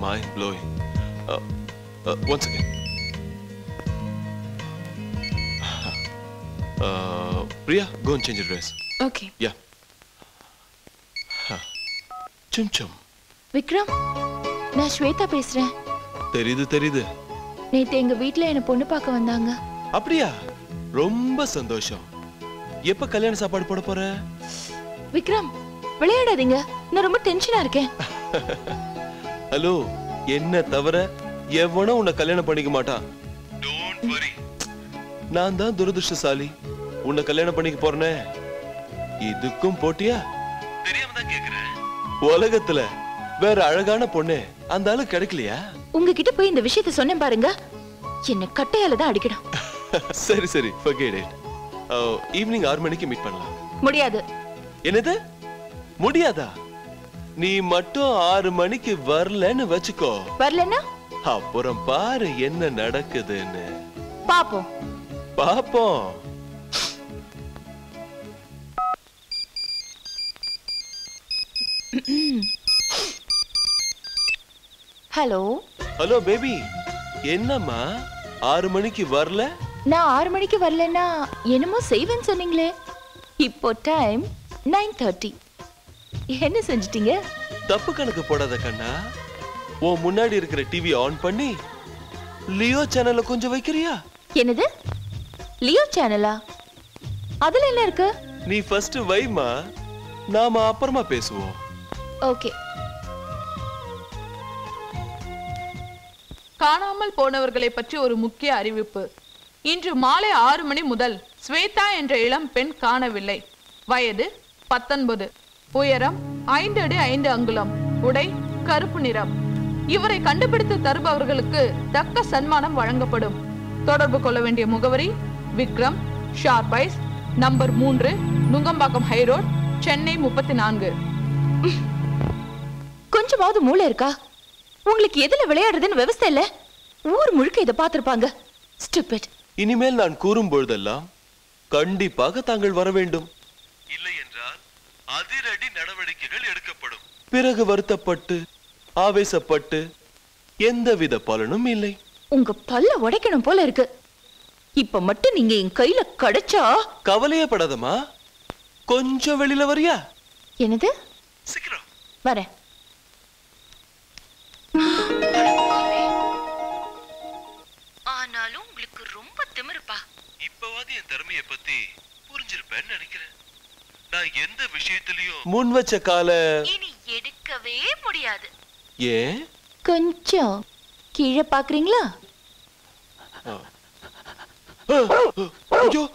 mind blowing. Uh, uh, once again. Uh, Priya, go and change your dress. Okay Yeah. Huh. Chum chum. Vikram நான் ஸ்வேதா பேசுறேன் தெரியுது தெரியுது நேத்து எங்க வீட்ல என்ன பொண்ணு பார்க்க வந்தாங்க அப்படியா ரொம்ப சந்தோஷம் எப்ப கல்யாண சாப்பாடு போட போற விக்ரம் விளையாடாதீங்க நான் ரொம்ப டென்ஷனா இருக்கேன் ஹலோ என்ன தவிர எவனும் உன்னை கல்யாணம் பண்ணிக்க மாட்டான் நான் தான் துரதிருஷ்டசாலி உன்னை கல்யாணம் பண்ணிக்க போறனே இதுக்கும் போட்டியா தெரியாம தான் கேக்குறேன் உலகத்துல வேற அழகான பொண்ணு அந்த ஆளு கிடைக்கலையா உங்ககிட்ட போய் இந்த விஷயத்த சொன்னேன் பாருங்க என்ன கட்டையால தான் அடிக்கணும் சரி சரி forget it ஈவினிங் ஆறு மணிக்கு மீட் பண்ணலாம் முடியாது என்னது முடியாதா நீ மட்டும் ஆறு மணிக்கு வரலன்னு வச்சுக்கோ வரலன்னா அப்புறம் பாரு என்ன நடக்குதுன்னு பாப்போம் பாப்போம் ஹலோ ஹலோ பேபி என்னம்மா ஆறு மணிக்கு வரல நான் ஆறு மணிக்கு வரலன்னா என்னமோ செய்வேன்னு சொன்னீங்களே இப்போ டைம் நைன் தேர்ட்டி என்ன செஞ்சிட்டீங்க தப்பு கணக்கு போடாத கண்ணா உன் முன்னாடி இருக்கிற டிவி ஆன் பண்ணி லியோ சேனல்ல கொஞ்சம் வைக்கிறியா என்னது லியோ சேனலா அதுல என்ன இருக்கு நீ ஃபர்ஸ்ட் வைமா நாம அப்புறமா பேசுவோம் ஓகே காணாமல் போனவர்களை பற்றி ஒரு முக்கிய அறிவிப்பு இன்று மாலை ஆறு மணி முதல் ஸ்வேதா என்ற இளம் பெண் காணவில்லை வயது பத்தொன்பது உயரம் ஐந்து அடி ஐந்து அங்குலம் உடை கருப்பு நிறம் இவரை கண்டுபிடித்து தருபவர்களுக்கு தக்க சன்மானம் வழங்கப்படும் தொடர்பு கொள்ள வேண்டிய முகவரி விக்ரம் ஷார்பைஸ் நம்பர் மூன்று நுங்கம்பாக்கம் ஹைரோட் சென்னை முப்பத்தி நான்கு கொஞ்சமாவது மூளை இருக்கா உங்களுக்கு எதுல விளையாடுறதுன்னு விவசாய இல்ல ஊர் முழுக்க இதை பார்த்திருப்பாங்க ஸ்டூபிட் இனிமேல் நான் கூறும் பொழுதெல்லாம் கண்டிப்பாக தாங்கள் வர வேண்டும் இல்லை என்றால் அதிரடி நடவடிக்கைகள் எடுக்கப்படும் பிறகு வருத்தப்பட்டு ஆவேசப்பட்டு எந்தவித பலனும் இல்லை உங்க பல்ல உடைக்கணும் போல இருக்கு இப்ப மட்டும் நீங்க என் கையில கிடைச்சா கவலையே படாதம்மா கொஞ்சம் வெளியில வரியா என்னது சீக்கிரம் வரேன் ஆனாலும் உங்களுக்கு ரொம்ப திமிருப்பா இப்பவாது என் திறமைய பத்தி புரிஞ்சிருப்பேன்னு நினைக்கிறேன் நான் எந்த விஷயத்திலயும் முன் வச்ச கால இனி எடுக்கவே முடியாது ஏன் கொஞ்சம் கீழே பாக்குறீங்களா ஐயோ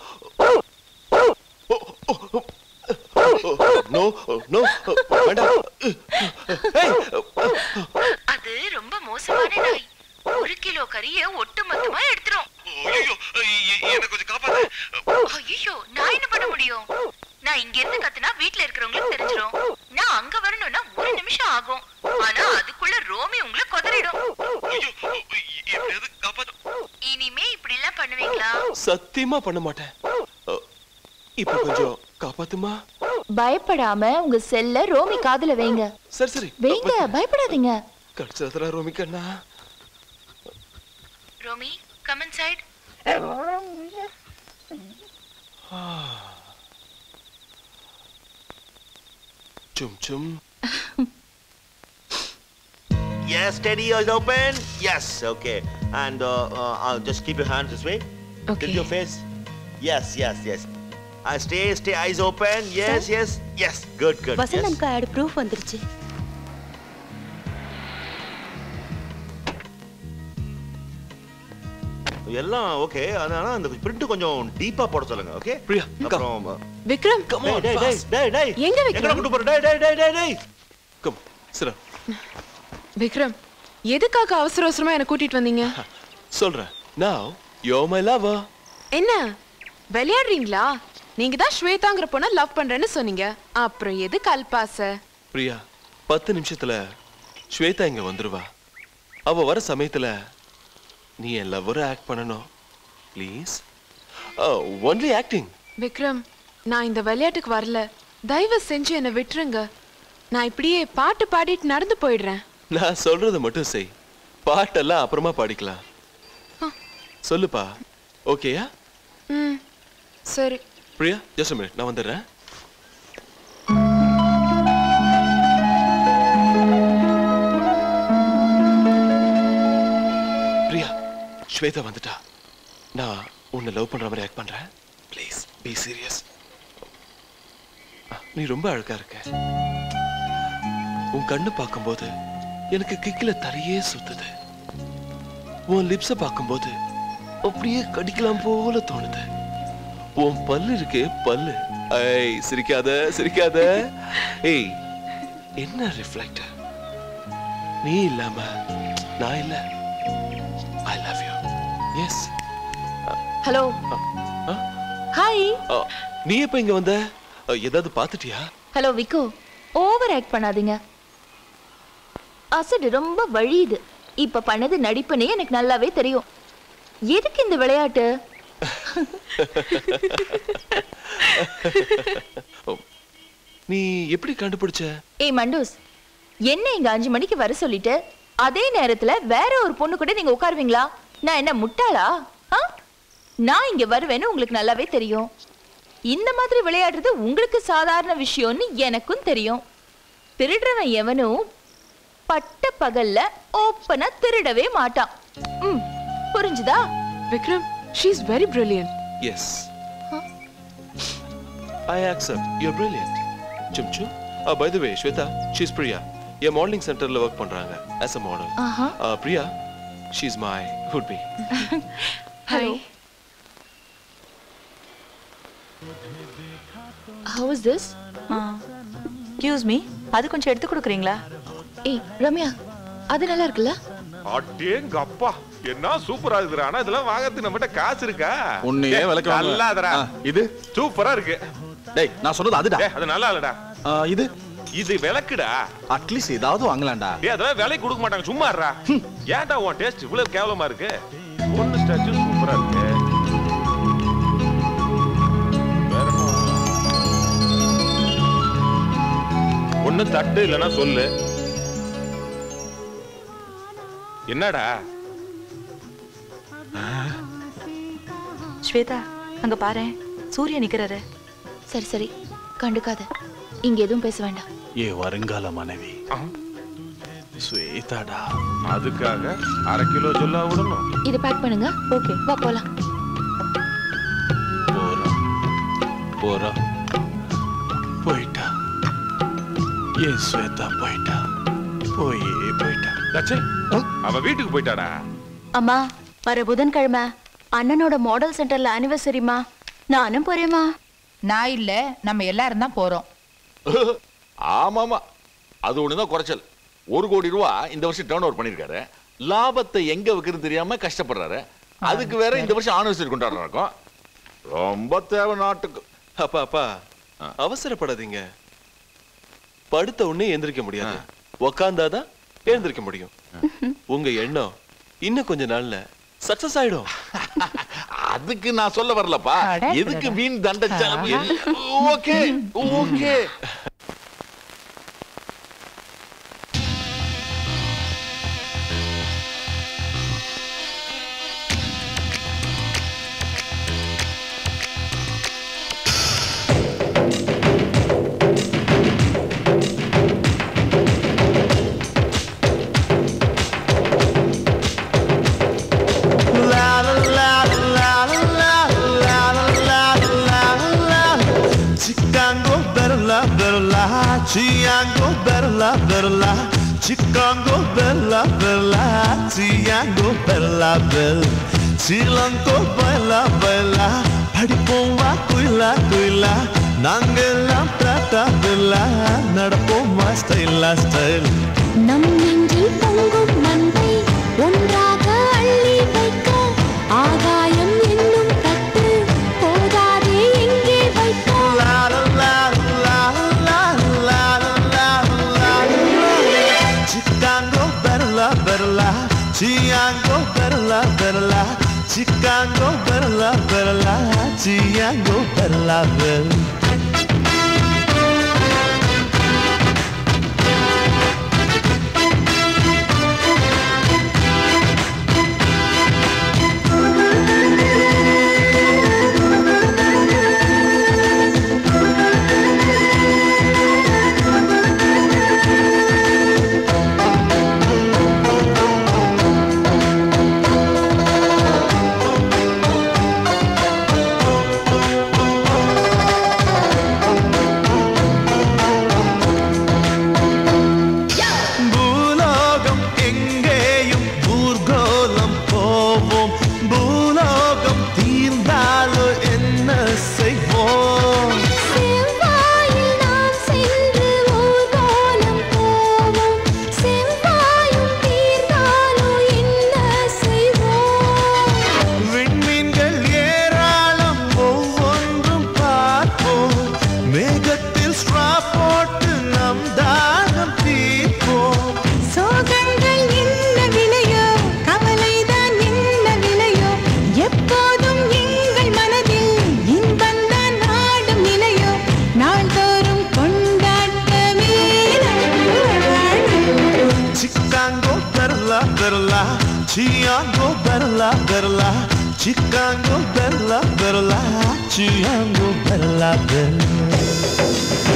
நோ நோ வேண்டாம் ஏய், அது ரொம்ப மோசமான நாய் ஒரு கிலோ கறிய ஒட்டு மொத்தமா எடுத்துரும் ஐயோ, எ- என்னை கொஞ்சம் காப்பாத்து ஐயோ நான் என்ன பண்ண முடியும் நான் இங்க இருந்து கத்துனா வீட்ல இருக்கிறவங்களுக்கு தெரிஞ்சிரும் நான் அங்க வரணும்னா ஒரு நிமிஷம் ஆகும் ஆனா அதுக்குள்ள ரோமி உங்களை கொதறிடும் ஐயோ, எப்படியாவது காப்பாத்து இனிமே இப்படி எல்லாம் பண்ணுவீங்களா சத்தியமா பண்ண மாட்டேன் அ, இப்ப கொஞ்சம் காப்பாத்துமா பயப்படாம உங்க செல்ல ரோமி காதுல வைங்க சரி சரி வைங்க பயப்படாதீங்க கடிச்சதுல ரோமி கண்ணா Romi come inside chum chum Yes, steady, eyes open. Yes, okay. And uh, uh, I'll just keep your hands this way. Okay. Tilt your face. Yes, yes, yes. Uh, stay, stay, eyes open. Yes, yes, yes. Good, good. Yes. Vasantham card proof வந்துருச்சு எல்லாம் okay அதனால அந்த print கொஞ்சம் டீப்பா போட சொல்லுங்க okay Priya, அப்புறம் Vikram come டேய் ஆன் டேய் டேய் டேய் டேய் எங்க விக்ரம்? எங்கடா கூட்டி போற டேய் டேய் டேய் டேய் டேய் கம் சிரா விக்ரம் எதுக்காக அவசர அவசரமா என்ன கூட்டிட்டு வந்தீங்க சொல்றேன் now you're my lover என்ன விளையாடுறீங்களா நீங்க தான் ஸ்வேதாங்கிற பொண்ண லவ் பண்றேன்னு சொன்னீங்க அப்புறம் எது கல்பாச பிரியா பத்து நிமிஷத்துல ஸ்வேதா இங்க வந்துருவா அவ வர சமயத்துல நீ என் லவ்வரை ஆக்ட் பண்ணணும் ப்ளீஸ் ஒன்லி ஆக்டிங் விக்ரம் நான் இந்த விளையாட்டுக்கு வரல தயவு செஞ்சு என்னை விட்டுருங்க நான் இப்படியே பாட்டு பாடிட்டு நடந்து போயிடுறேன் நான் சொல்றத மட்டும் செய் பாட்டெல்லாம் அப்புறமா பாடிக்கலாம் சொல்லுப்பா ஓகேயா ம் சரி பிரியா ஜஸ்ட் மினிட் நான் வந்துடுறேன் பிரியா ஸ்வேதா வந்துட்டா நான் உன்னை லவ் பண்ற மாதிரி ஆக்ட் பண்றேன் ப்ளீஸ் பி சீரியஸ் நீ ரொம்ப அழகா இருக்க உன் கண்ணு பார்க்கும்போது எனக்கு கிக்கில தலையே சுத்துது உன் லிப்ஸ பார்க்கும்போது அப்படியே கடிக்கலாம் போல தோணுது உன் பல்லு இருக்கே பல்லு ஐய் சிரிக்காத சிரிக்காத ஏய் என்ன ரிஃப்ளெக்டர் நீ இல்லாம நான் இல்ல I love you yes hello hi நீ எப்ப இங்க வந்த அ, ஏதாவது பாத்துட்டியா ஹலோ விக்கோ ஓவர் ஆக்ட் பண்ணாதீங்க அசடு ரொம்ப வழியுது இப்ப பண்ணது நடிப்புனே எனக்கு நல்லாவே தெரியும் எதுக்கு இந்த விளையாட்டு நீ எப்படி கண்டுபிடிச்ச ஏய் மண்டூஸ் என்ன இங்க அஞ்சு மணிக்கு வர சொல்லிட்டு அதே நேரத்துல வேற ஒரு பொண்ணு கூட நீங்க உட்காருவீங்களா நான் என்ன முட்டாளா ஆ? நான் இங்க வருவேன்னு உங்களுக்கு நல்லாவே தெரியும் இந்த மாதிரி விளையாடுறது உங்களுக்கு சாதாரண விஷயம்னு எனக்கும் தெரியும் திருடுறவன் எவனும் பட்ட பகல்ல ஓப்பனா திருடவே மாட்டான் ம் புரிஞ்சுதா Vikram she is very brilliant yes I accept you brilliant சும்சு uh, by the way Shweta she's Priya என் மாடலிங் சென்டர்ல ஒர்க் பண்றாங்க as a model ஆஹா uh, Priya she's my would be hello how is this excuse me அது கொஞ்சம் எடுத்து கொடுக்குறீங்களா ஏய் ரம்யா அது நல்லா இருக்குல்ல அடேங்க அப்பா என்ன சூப்பரா இருக்குடா ஆனா இதெல்லாம் வாங்கறதுக்கு நம்மகிட்ட காசு இருக்கா உன்னையே டேய், விலைக்கு வாங்குவேன். நல்லாதடா ஆ, இது சூப்பரா இருக்கு டேய் நான் சொன்னது அதுடா டேய் அது நல்லா இல்லடா ஆ, இது இது விளக்குடா அட்லீஸ்ட் ஏதாவது வாங்கலாம்டா டேய் அதெல்லாம் விலை கொடுக்க மாட்டாங்க சும்மா இருடா ஏன்டா உன் டேஸ்ட் இவ்வளவு கேவலமா இருக்கு ஒன்னு ஸ்டாச்சு சூப்பரா இருக்கு வேற என்ன வாங்கலாம்? ஒண்ணு தட்டு இல்லைன்னா சொல்லு என்னடா ஸ்வேதா அங்க பாரு சூர்யா நிக்கிறாரு சரி சரி கண்டுக்காத இங்க எதுவும் பேச வேண்டாம் ஏ வருங்கால மனைவி ஸ்வேதாடா அதுக்காக அரை கிலோ சொல்ல விடணும் இதை பேக் பண்ணுங்க ஓகே வா போலாம் போறோம் போறோம் போயிட்டா ஏன் ஸ்வேதா போயிட்டா போயே போயிட்டா தச்சே அவ வீட்டுக்கு போயிட்டாடா அம்மா வர புதன்கிழமை அண்ணனோட மாடல் சென்டர்ல அனிவர்சரிமா நானும் போறேம்மா நான் இல்ல நம்ம எல்லாரும் தான் போறோம் ஆமாமா அது ஒண்ணுதான் குறைச்சல் ஒரு கோடி ரூபா இந்த வருஷம் டேர்ன் ஓவர் பண்ணிருக்காரு லாபத்தை எங்க வைக்கிறது தெரியாம கஷ்டப்படுறாரு அதுக்கு வேற இந்த வருஷம் ஆனிவர்சரி கொண்டாடுறாக்கும் ரொம்ப தேவை நாட்டுக்கு அப்பா அப்பா அவசரப்படாதீங்க படுத்த உடனே எந்திரிக்க முடியாது உக்காந்தாதான் எழுந்திருக்க முடியும் உங்க எண்ணம் இன்னும் கொஞ்ச நாள்ல சக்சஸ் ஆயிடும் அதுக்கு நான் சொல்ல வரலப்பா அட, எதுக்கு அடடா. வீண் தண்டச்சாலம் okay okay Chicago better love, better lie. Chicago better love, better lie. Chicago better love, better lie. Chicago better love, better. ஸ்ரீலங்கோ பைலா பைலா படிப்போம் வா குயிலா குயிலா நாங்கெல்லாம் பிராட்டா பில்லா நடப்போம் வா ஸ்டைலா ஸ்டைல் நம் நெஞ்சில் பொங்கும் மந்தை ஒன்றாக அள்ளி வைக்க ஆகாயம் என்னும் தட்டு போதாதே எங்கே வைக்க லா லா லா லா லா லா லா லா Chicago better love, better lie. Chicago better love, better lie. Chicago better love, better lie. Chicago better love, better. Chicago better la better la Chicago better la better la Chicago better la better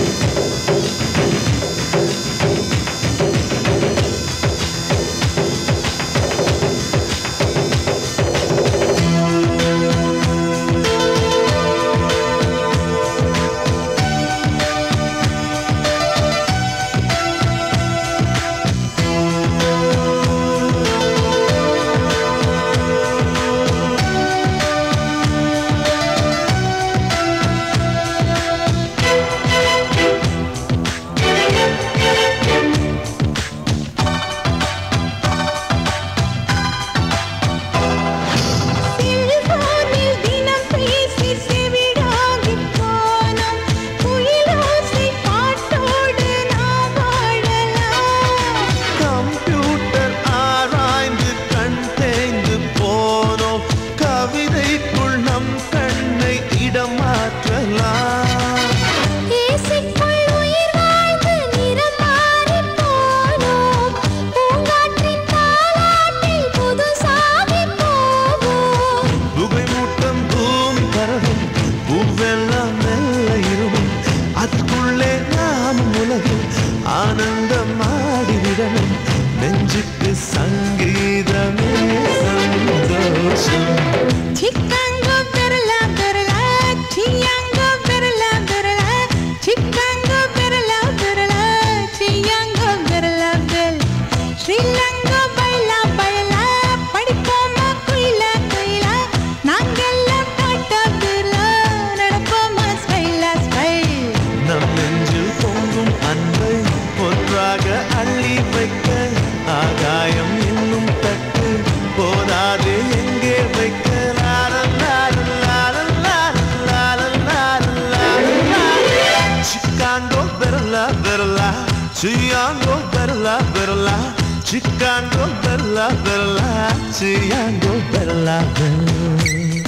செல்போனில் தினம் பேசி செவிடாகிப் போனோம். குயிலோசை பாட்டோடு நாம் வாழலாம். Computer ஆராய்ந்து கண் தேய்ந்து போனோம் கவிதைக்குள் நம் கண்ணை இடம் மாற்றலாம் இசைக்குள் உயிர் வாழ்ந்து நிறம் மாறிப் போனோம். பூங்காற்றின் தாலாட்டில் புதுசாகிப் போவோம். புகை மூட்டம் பூமி பரவும் பூவெல்லாம் மெல்ல இருவும் அதுக்குள்ளே நாம் உலகில் ஆனந்தம் ஆடிவிடணும் நெஞ்சுக்கு சங்கீதமே சந்தோஷம் சிக்காங்கோ பெரலா பெரலா, சியாங்கோ பெரலா பெரலா, சிக்காங்கோ பெரலா பெரலா, சியாங்கோ பெரலா பெல். ஸ்ரீலங்கா பைலா பைலா, படிப்போமா குயிலா குயிலா, நாங்கெல்லாம் டாட்டா பிர்லா, நடப்போமா ஸ்மைலா ஸ்மைல். நம் நெஞ்சில் பொங்கும் அன்பை ஒன்றாக அள்ளி வைக்க ஆகாயம் இன்னும் தட்டு போதாது எங்கே வைக்க லாரல் லாரல் லாரல் லாரல் லாரல் லாரல் லாரல் லாரல். சிக்காங்கோ பெரலா பெரலா சியாங்கோ பெரலா பெரலா சிக்காங்கோ பெரலா பெரலா சியாங்கோ பெரலா பெரலா